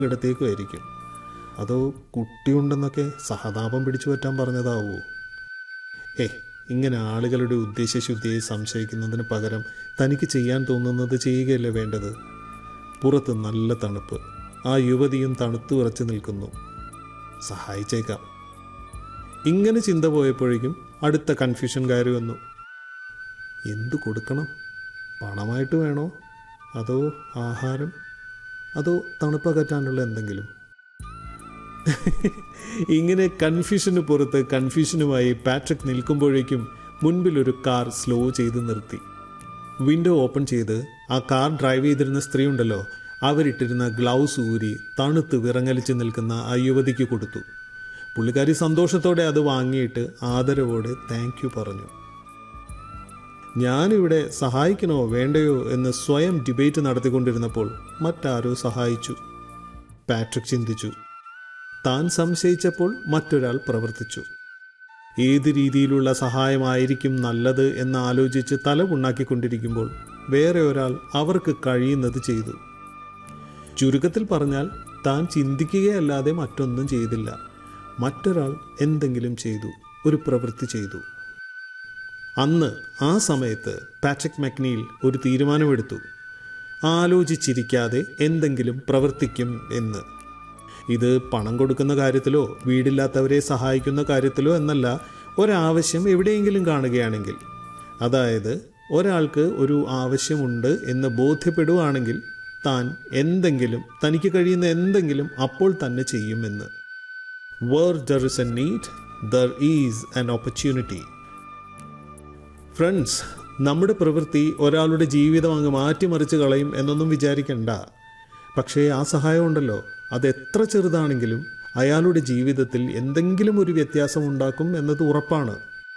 ഇടത്തേക്കുമായിരിക്കും അതോ കുട്ടിയുണ്ടെന്നൊക്കെ സഹതാപം പിടിച്ചു പറ്റാൻ പറഞ്ഞതാവോ ഏ ഇങ്ങനെ ആളുകളുടെ ഉദ്ദേശശുദ്ധിയെ സംശയിക്കുന്നതിന് പകരം തനിക്ക് ചെയ്യാൻ തോന്നുന്നത് ചെയ്യുകയല്ലേ വേണ്ടത് പുറത്ത് നല്ല തണുപ്പ് ആ യുവതിയും തണുത്തു വിറച്ചു നിൽക്കുന്നു സഹായിച്ചേക്കാം ഇങ്ങനെ ചിന്ത പോയപ്പോഴേക്കും അടുത്ത കൺഫ്യൂഷൻ കയറി വന്നു എന്തു കൊടുക്കണം പണമായിട്ട് വേണോ അതോ ആഹാരം അതോ തണുപ്പകറ്റാനുള്ള എന്തെങ്കിലും ഇങ്ങനെ കൺഫ്യൂഷന് പുറത്ത് കൺഫ്യൂഷനുമായി പാട്രിക് നിൽക്കുമ്പോഴേക്കും മുൻപിൽ ഒരു കാർ സ്ലോ ചെയ്ത് നിർത്തി വിൻഡോ ഓപ്പൺ ചെയ്ത് ആ കാർ ഡ്രൈവ് ചെയ്തിരുന്ന സ്ത്രീ ഉണ്ടല്ലോ അവരിട്ടിരുന്ന ഗ്ലൗസ് ഊരി തണുത്ത് വിറങ്ങലിച്ച് നിൽക്കുന്ന ആ യുവതിക്ക് കൊടുത്തു പുള്ളിക്കാരി സന്തോഷത്തോടെ അത് വാങ്ങിയിട്ട് ആദരവോടെ താങ്ക് യു പറഞ്ഞു ഞാനിവിടെ സഹായിക്കണോ വേണ്ടയോ എന്ന് സ്വയം ഡിബേറ്റ് നടത്തിക്കൊണ്ടിരുന്നപ്പോൾ മറ്റാരോ സഹായിച്ചു പാട്രിക് ചിന്തിച്ചു താൻ സംശയിച്ചപ്പോൾ മറ്റൊരാൾ പ്രവർത്തിച്ചു ഏത് രീതിയിലുള്ള സഹായമായിരിക്കും നല്ലത് എന്ന് ആലോചിച്ച് തല പുണ്ണാക്കിക്കൊണ്ടിരിക്കുമ്പോൾ വേറെ ഒരാൾ അവർക്ക് കഴിയുന്നത് ചെയ്തു ചുരുക്കത്തിൽ പറഞ്ഞാൽ താൻ ചിന്തിക്കുകയല്ലാതെ മറ്റൊന്നും ചെയ്തില്ല മറ്റൊരാൾ എന്തെങ്കിലും ചെയ്തു ഒരു പ്രവൃത്തി ചെയ്തു അന്ന് ആ സമയത്ത് പാട്രിക് മക്നീൽ ഒരു തീരുമാനമെടുത്തു ആലോചിച്ചിരിക്കാതെ എന്തെങ്കിലും പ്രവർത്തിക്കും എന്ന് ഇത് പണം കൊടുക്കുന്ന കാര്യത്തിലോ വീടില്ലാത്തവരെ സഹായിക്കുന്ന കാര്യത്തിലോ എന്നല്ല ഒരാവശ്യം എവിടെയെങ്കിലും കാണുകയാണെങ്കിൽ അതായത് ഒരാൾക്ക് ഒരു ആവശ്യമുണ്ട് എന്ന് ബോധ്യപ്പെടുകയാണെങ്കിൽ താൻ എന്തെങ്കിലും തനിക്ക് കഴിയുന്ന എന്തെങ്കിലും അപ്പോൾ തന്നെ ചെയ്യുമെന്ന് where there is a need there is an opportunity friends നമ്മുടെ പ്രവൃത്തി ഒരാളുടെ ജീവിതം അങ്ങ് മാറ്റിമറിച്ച് കളയും എന്നൊന്നും വിചാരിക്കണ്ട പക്ഷേ ആ സഹായം ഉണ്ടല്ലോ അത് എത്ര ചെറുതാണെങ്കിലും അയാളുടെ ജീവിതത്തിൽ എന്തെങ്കിലും ഒരു വ്യത്യാസം ഉണ്ടാക്കും എന്നത് ഉറപ്പാണ്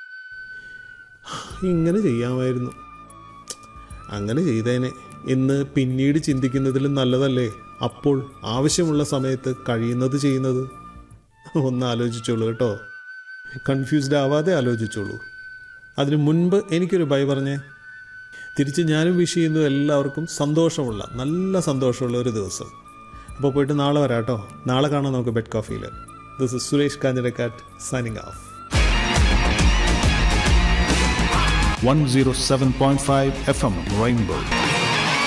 ഇങ്ങനെ ചെയ്യാമായിരുന്നു അങ്ങനെ ചെയ്തേനെ എന്ന് പിന്നീട് ചിന്തിക്കുന്നതിലും നല്ലതല്ലേ അപ്പോൾ ആവശ്യമുള്ള സമയത്ത് കഴിയുന്നത് ചെയ്യുന്നത് ഒന്ന് ആലോചിച്ചോളൂ കേട്ടോ കൺഫ്യൂസ്ഡ് ആവാതെ ആലോചിച്ചോളൂ അതിനു മുൻപ് എനിക്കൊരു ബൈ പറഞ്ഞേ തിരിച്ച് ഞാനും വിഷ് ചെയ്യുന്നു എല്ലാവർക്കും സന്തോഷമുള്ള നല്ല സന്തോഷമുള്ള ഒരു ദിവസം അപ്പോൾ പോയിട്ട് നാളെ വരാം കേട്ടോ നാളെ കാണാം നമുക്ക് ബെഡ് കോഫിയിൽ this is Suresh Kanjirakkattu signing off 107.5 FM Rainbow.